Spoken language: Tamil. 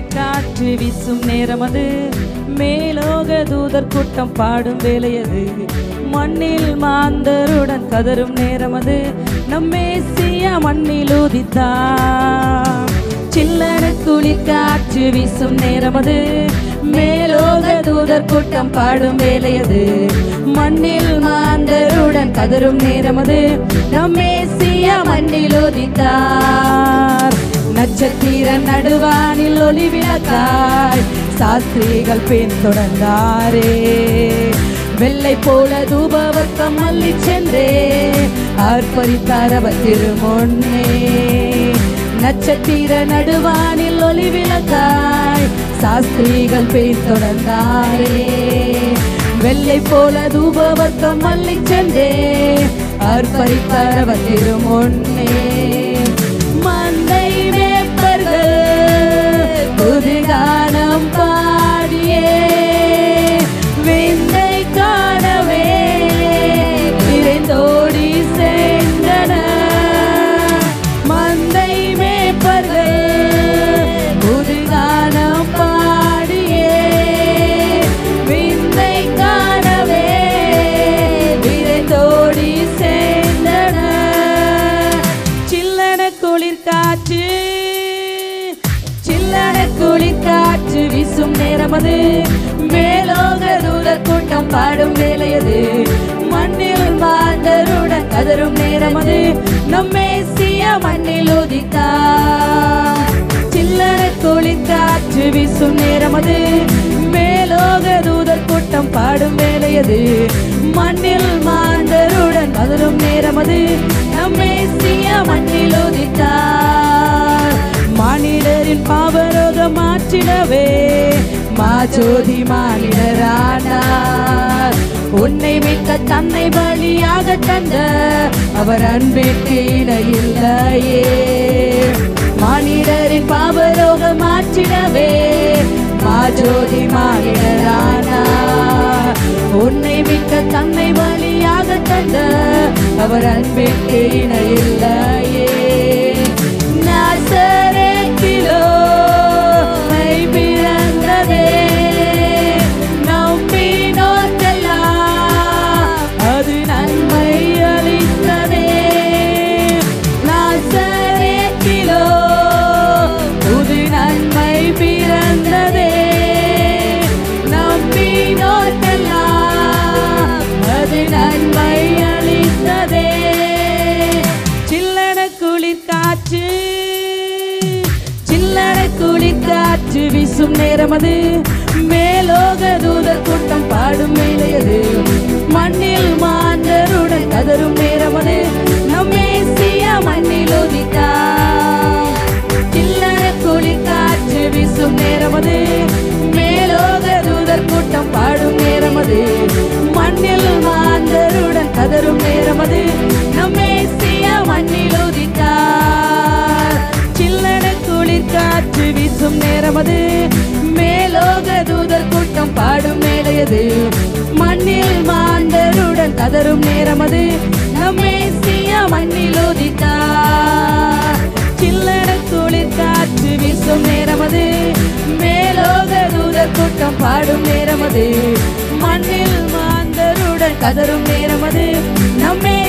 குளிர்காற்று வீசும் நேரம் அது மேலோக தூதர் கூட்டம் பாடும் வேலையது மண்ணில் மாந்தருடன் கதரும் நேரம் அது நம்மேசியா மண்ணில் உதித்தார் சில்லற குளிர்காற்று வீசும் நேரம் அது மேலோக தூதர் கூட்டம் பாடும் வேலையது மண்ணில் மாந்தருடன் கதரும் நேரம் அது நம்மேசியா மண்ணில் உதித்தார் நட்சத்திர நடுவானில் ஒளி விளக்காய் சாஸ்திரிகள் பின் தொடர்ந்தாரே வெள்ளை போல தூபவர்க்கம் மல்லி சென்றே ஆர்ப்பரித்தார் அவர் திருமுன்னே நட்சத்திர நடுவானில் ஒளி விளக்காய் சாஸ்திரிகள் பின் தொடர்ந்தாரே வெள்ளை போல தூபவர்க்கம் மல்லி சென்றே ஆர்ப்பரித்தார் அவர் திருமுன்னே மந்தை மேப்பர்கள் புதுகானம் பாடியே விந்தை காணவே விரைந்தோடி சென்றனர் மந்தை மேப்பர்கள் புதுகானம் பாடியே விந்தை காணவே விரைந்தோடி சென்றனர் சில்லன குளிர் காற்று சில்லன குளிர் காற்று வீசும் நேரம் அது மேலோக தூதர் கூட்டம் பாடும் வேலையது மண்ணில் மாந்தருடன் கதரும் நேரம் அது நம்மேசிய மண்ணில் உதித்தார் சில்லற குளிர் காற்று வீசும் நேரம் அது மேலோக தூதர் கூட்டம் பாடும் வேலையது மண்ணில் மாந்தருடன் கதரும் நேரம் அது நம்மேசிய மண்ணில் உதித்தார் மானிடரின் பாவரோகம் மாற்றிடவே மாஜோதி மானிடரானார் உன்னை மிக்க தன்னை பலியாக தந்த அவர் அன்பிற்கு இணையில்லையே மானிடரின் பாவரோகம் மாற்றிடவே மாஜோதி மானிடரானார் உன்னை மிக்க தன்னை பலியாக தந்த அவர் அன்பிற்கு இணையில்லையே நாசரேத்திலோ மை பிறந்ததே நம்பினோர்க்கெல்லாம் அது நன்மை அளித்ததே நாசரேத்திலோ புது நன்மை பிறந்ததே நம்பினோர்க்கெல்லாம் அது நன்மை அளித்ததே சில்லன குளிர் காற்று சில்லன குளிர் காற்று வீசும் நேரம் அது மேலோக தூதர் கூட்டம் பாடும் மேலையது மண்ணில் மாந்தருடன் கதரும் நேரம் அது நம்மேசியா மண்ணில் உதித்தார் சில்லன குளிர் காற்று வீசும் நேரம் அது மேலோக தூதர் கூட்டம் பாடும் நேரம் அது மண்ணில் மாந்தருடன் கதரும் நேரம் அது நம்மேசியா மண்ணில் உதித்தார் சில்லன குளிர் காற்று வீசும் நேரம் அது மேலோக தூதர் கூட்டம் பாடும் மேலையது மண்ணில் மாந்தருடன் கதரும் நேரம் அது நம்மேசியா மண்ணில் உதித்தார் சில்லன குளிர் காற்று வீசும் நேரம் அது மேலோக தூதர் கூட்டம் பாடும் நேரம் அது மண்ணில் மாந்தருடன் கதரும் நேரம் அது நம்மே